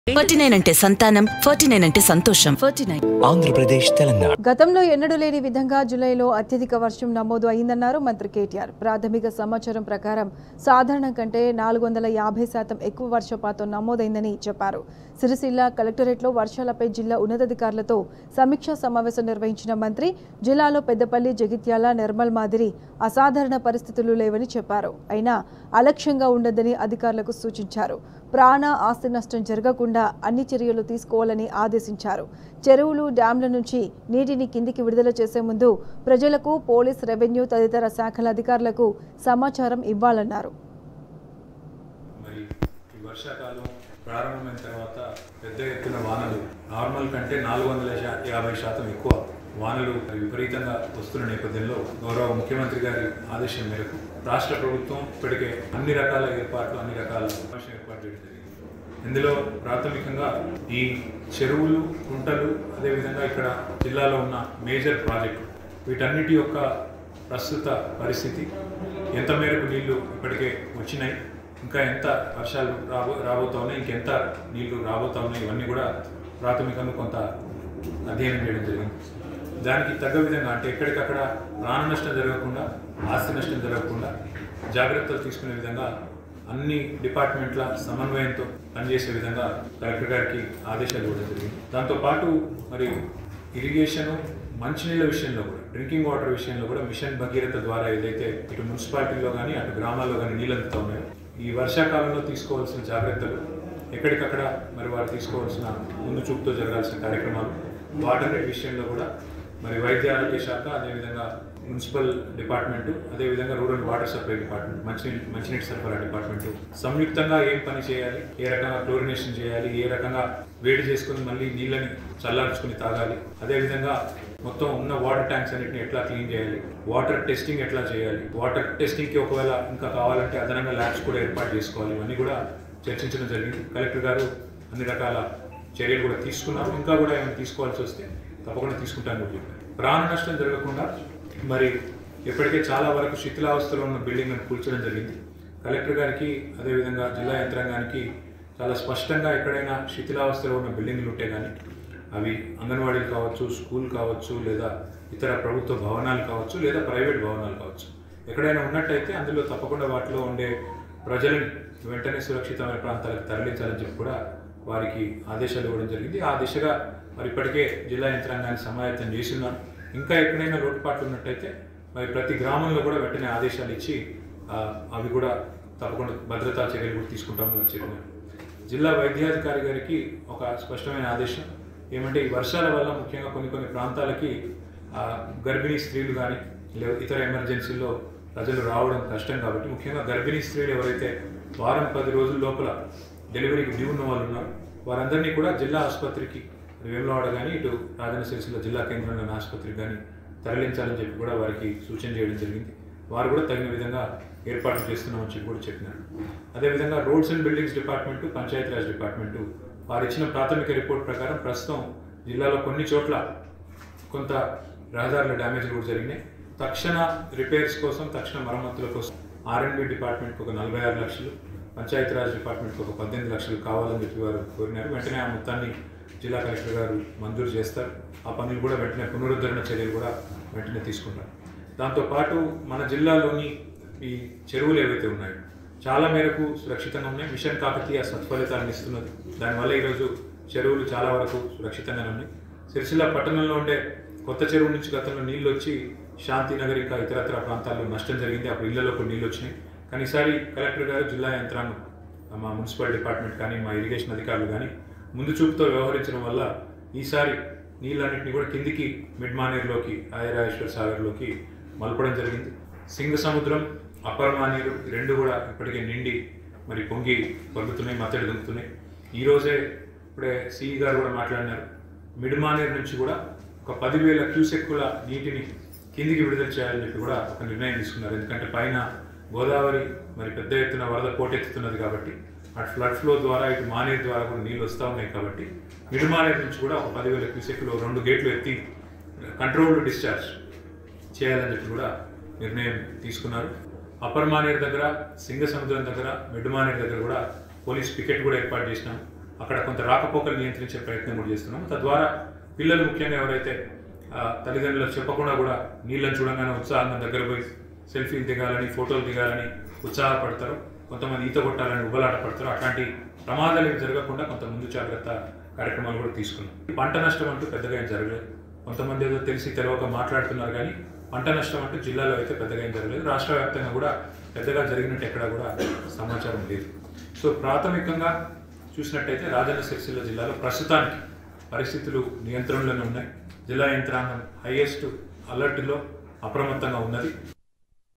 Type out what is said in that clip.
forty nine అంటే సంతానం forty nine అంటే సంతోషం ఫార్టీ నైన్ ఆంధ్రప్రదేశ్ తెలంగాణ గతంలో ఎన్నడూ లేని విధంగా జూలైలో అత్యధిక వర్షం నమోదు అయిందన్నారు మంత్రి కేటీఆర్ ప్రాథమిక సమాచారం ప్రకారం సాధారణం కంటే నాలుగు వందల యాభై శాతం ఎక్కువ వర్షపాతం నమోదైందని చెప్పారు సిరిసిల్ల కలెక్టరేట్లో వర్షాలపై జిల్లా ఉన్నతాధికారులతో సమీక్షా సమావేశం నిర్వహించిన మంత్రి జిల్లాలో పెద్దపల్లి జగిత్యాల నిర్మల్ మాదిరి అసాధారణ పరిస్థితులు లేవని చెప్పారు అయినా అలక్ష్యంగా ఉండదని అధికారులకు సూచించారు ప్రాణ ఆస్తి నష్టం జరగకుండా అన్ని చర్యలు తీసుకోవాలని ఆదేశించారు చెరువులు డ్యాంల నుంచి నీటిని కిందికి విడుదల చేసే ముందు ప్రజలకు పోలీస్ రెవెన్యూ తదితర శాఖల అధికారులకు సమాచారం ఇవ్వాలన్నారు మరి ఈ వర్షాకాలం ప్రారంభమైన తర్వాత పెద్ద ఎత్తున వానలు నార్మల్ కంటే నాలుగు వందల శా- యాభై శాతం ఎక్కువ వానలు విపరీతంగా వస్తున్న నేపథ్యంలో గౌరవ ముఖ్యమంత్రి గారి ఆదేశం మేరకు రాష్ట్ర ప్రభుత్వం ఇప్పటికే అన్ని రకాల ఏర్పాట్లు అన్ని రకాల సమావేశం ఏర్పాటు చేయడం జరిగింది ఇందులో ప్రాథమికంగా ఈ చెరువులు కుంటలు అదేవిధంగా ఇక్కడ జిల్లాలో ఉన్న మేజర్ ప్రాజెక్టు వీటన్నిటి యొక్క ప్రస్తుత పరిస్థితి ఎంత మేరకు నీళ్లు ఇప్పటికే వచ్చినాయి ఇంకా ఎంత వర్షాలు రాబో రాబోతా ఉన్నాయి ఇంకెంత నీళ్లు రాబోతా ఉన్నాయి ఇవన్నీ కూడా ప్రాథమికంగా కొంత అధ్యయనం చేయడం జరిగింది దానికి తగ్గ విధంగా అంటే ఎక్కడికక్కడ ప్రాణ నష్టం జరగకుండా ఆస్తి నష్టం జరగకుండా జాగ్రత్తలు తీసుకునే విధంగా అన్ని డిపార్ట్మెంట్ల సమన్వయంతో పనిచేసే విధంగా కలెక్టర్ గారికి ఆదేశాలు ఇవ్వడం జరిగింది దాంతోపాటు మరి ఇరిగేషన్ మంచినీళ్ళ విషయంలో కూడా డ్రింకింగ్ వాటర్ విషయంలో కూడా మిషన్ భగీరథ ద్వారా ఏదైతే ఇటు మున్సిపాలిటీలో కానీ అటు గ్రామాల్లో కానీ నీళ్ళు అందుతా ఉన్నాయో ఈ వర్షాకాలంలో తీసుకోవాల్సిన జాగ్రత్తలు ఎక్కడికక్కడ మరి వారు తీసుకోవాల్సిన ముందు చూపుతో జరగాల్సిన కార్యక్రమాలు వాటర్ విషయంలో కూడా మరి వైద్య ఆరోగ్య శాఖ అదేవిధంగా మున్సిపల్ డిపార్ట్మెంట్ అదేవిధంగా రూరల్ వాటర్ సప్లై డిపార్ట్మెంట్ మంచినీటి మంచినీటి సరఫరా డిపార్ట్మెంట్ సంయుక్తంగా ఏం పని చేయాలి ఏ రకంగా క్లోరినేషన్ చేయాలి ఏ రకంగా వేడి చేసుకుని మళ్ళీ నీళ్ళని చల్లార్చుకుని తాగాలి అదేవిధంగా మొత్తం ఉన్న వాటర్ ట్యాంక్స్ అన్నిటిని ఎట్లా క్లీన్ చేయాలి వాటర్ టెస్టింగ్ ఎట్లా చేయాలి వాటర్ టెస్టింగ్కి ఒకవేళ ఇంకా కావాలంటే అదనంగా ల్యాబ్స్ కూడా ఏర్పాటు చేసుకోవాలి ఇవన్నీ కూడా చర్చించడం జరిగింది కలెక్టర్ గారు అన్ని రకాల చర్యలు కూడా తీసుకున్నారు ఇంకా కూడా ఏమైనా తీసుకోవాల్సి వస్తే తప్పకుండా తీసుకుంటాను కూడా చెప్పారు ప్రాణ నష్టం జరగకుండా మరి ఇప్పటికే చాలా వరకు శిథిలావస్థలో ఉన్న బిల్డింగ్లను కూల్చడం జరిగింది కలెక్టర్ గారికి అదేవిధంగా జిల్లా యంత్రాంగానికి చాలా స్పష్టంగా ఎక్కడైనా శిథిలావస్థలో ఉన్న బిల్డింగ్లు ఉంటే కానీ అవి అంగన్వాడీలు కావచ్చు స్కూల్ కావచ్చు లేదా ఇతర ప్రభుత్వ భవనాలు కావచ్చు లేదా ప్రైవేట్ భవనాలు కావచ్చు ఎక్కడైనా ఉన్నట్టయితే అందులో తప్పకుండా వాటిలో ఉండే ప్రజలని వెంటనే సురక్షితమైన ప్రాంతాలకు తరలించాలని చెప్పి కూడా వారికి ఆదేశాలు ఇవ్వడం జరిగింది ఆ దిశగా మరి ఇప్పటికే జిల్లా యంత్రాంగాన్ని సమాయత్తం చేస్తున్నాం ఇంకా ఎక్కడైనా లోటుపాట్లు ఉన్నట్టయితే మరి ప్రతి గ్రామంలో కూడా వెంటనే ఆదేశాలు ఇచ్చి ఆ, అవి కూడా తప్పకుండా భద్రతా చర్యలు కూడా తీసుకుంటామని వారు చెప్పినారు జిల్లా వైద్యాధికారి గారికి ఒక స్పష్టమైన ఆదేశం ఏమంటే ఈ వర్షాల వల్ల ముఖ్యంగా కొన్ని కొన్ని ప్రాంతాలకి ఆ, గర్భిణీ స్త్రీలు కానీ లేదా ఇతర ఎమర్జెన్సీల్లో ప్రజలు రావడం కష్టం కాబట్టి ముఖ్యంగా గర్భిణీ స్త్రీలు ఎవరైతే వారం పది రోజుల లోపల డెలివరీకి డ్యూ ఉన్న వాళ్ళు ఉన్నారు వారందరినీ కూడా జిల్లా ఆసుపత్రికి వేములవాడ కానీ ఇటు రాజన్న సిరిసిల్ల జిల్లా కేంద్రంలోని ఆసుపత్రికి కానీ తరలించాలని చెప్పి కూడా వారికి సూచన చేయడం జరిగింది వారు కూడా తగిన విధంగా ఏర్పాట్లు చేస్తున్నామని చెప్పి కూడా చెప్పినారు అదేవిధంగా roads and buildings department Panchayati Raj department వారు ఇచ్చిన ప్రాథమిక రిపోర్ట్ ప్రకారం ప్రస్తుతం జిల్లాలో కొన్ని చోట్ల కొంత రహదారుల డ్యామేజ్లు కూడా జరిగినాయి తక్షణ రిపేర్స్ కోసం తక్షణ మరమ్మతుల కోసం ఆర్ఎండ్బి డిపార్ట్మెంట్కి ఒక నలభై ఆరు లక్షలు పంచాయతీరాజ్ డిపార్ట్మెంట్కి ఒక పద్దెనిమిది లక్షలు కావాలని చెప్పి వారు కోరినారు వెంటనే ఆ మొత్తాన్ని జిల్లా కలెక్టర్ గారు మంజూరు చేస్తారు ఆ పనులు కూడా వెంటనే పునరుద్ధరణ చర్యలు కూడా వెంటనే తీసుకుంటారు దాంతోపాటు మన జిల్లాలోని ఈ చెరువులు ఏవైతే ఉన్నాయో చాలా మేరకు సురక్షితంగా ఉన్నాయి మిషన్ కాకతీయ సత్ఫలితాలను ఇస్తున్నది దానివల్ల ఈరోజు చెరువులు చాలా వరకు సురక్షితంగానే ఉన్నాయి సిరిసిల్ల పట్టణంలో ఉండే కొత్త చెరువు నుంచి గతంలో నీళ్ళు వచ్చి శాంతినగర్ ఇంకా ఇతరత్ర ప్రాంతాల్లో నష్టం జరిగింది అప్పుడు ఇళ్లలోకి నీళ్ళు వచ్చినాయి కానీ ఈసారి కలెక్టర్ గారు జిల్లా యంత్రాంగం మా మున్సిపల్ డిపార్ట్మెంట్ కానీ మా ఇరిగేషన్ అధికారులు కానీ ముందు చూపుతో వ్యవహరించడం వల్ల ఈసారి నీళ్ళన్నింటినీ కూడా కిందికి మిడ్ మానేరులోకి ఆయరాయేశ్వర సాగర్లోకి మలపడం జరిగింది సింగ సముద్రం అప్పర్ మానేరు ఈ రెండు కూడా ఇప్పటికే నిండి మరి పొంగి పరుగుతున్నాయి మత్తడి దుంకుతున్నాయి ఈ రోజే ఇప్పుడే సిఈ గారు కూడా మాట్లాడినారు మిడ్ మానేరు నుంచి కూడా ఒక పదివేల క్యూసెక్కుల నీటిని కిందికి విడుదల చేయాలని చెప్పి కూడా ఒక నిర్ణయం తీసుకున్నారు ఎందుకంటే పైన గోదావరి మరి పెద్ద ఎత్తున వరద పోటెత్తుతున్నది కాబట్టి అటు ఫ్లడ్ ఫ్లో ద్వారా ఇటు మానేరు ద్వారా కూడా నీళ్ళు వస్తూ ఉన్నాయి కాబట్టి మిడ్ మానేరు నుంచి కూడా ఒక పదివేల క్యూసెక్లు రెండు గేట్లు ఎత్తి కంట్రోల్డ్ డిశ్చార్జ్ చేయాలని చెప్పి కూడా నిర్ణయం తీసుకున్నారు అప్పర్ మానేరు దగ్గర సింగ సముద్రం దగ్గర మిడ్ మానేరు దగ్గర కూడా పోలీస్ పికెట్ కూడా ఏర్పాటు చేసినాం అక్కడ కొంత రాకపోకలు నియంత్రించే ప్రయత్నం కూడా చేస్తున్నాము తద్వారా పిల్లలు ముఖ్యంగా ఎవరైతే ఆ, తల్లిదండ్రులకు చెప్పకుండా కూడా నీళ్ళని చూడంగానే ఉత్సాహంగా దగ్గర పోయి సెల్ఫీలు దిగాలని ఫోటోలు దిగాలని ఉత్సాహపడతారు కొంతమంది ఈత కొట్టాలని ఉబలాట పడతారు అట్లాంటి ప్రమాదాలు ఏమి జరగకుండా కొంత ముందు జాగ్రత్త కార్యక్రమాలు కూడా తీసుకున్నాం పంట నష్టం అంటూ పెద్దగా ఏం జరగలేదు కొంతమంది ఏదో తెలిసి తెలియక మాట్లాడుతున్నారు కానీ పంట నష్టం అంటూ జిల్లాలో అయితే పెద్దగా ఏం జరగలేదు రాష్ట్ర వ్యాప్తంగా కూడా పెద్దగా జరిగినట్టు ఎక్కడ కూడా సమాచారం లేదు సో ప్రాథమికంగా చూసినట్టయితే రాజన్న సిరిసిల్ల జిల్లాలో ప్రస్తుతానికి పరిస్థితులు నియంత్రణలోనే ఉన్నాయి జిల్లా యంత్రాంగం హైయెస్ట్ అలర్ట్లో అప్రమత్తంగా ఉన్నది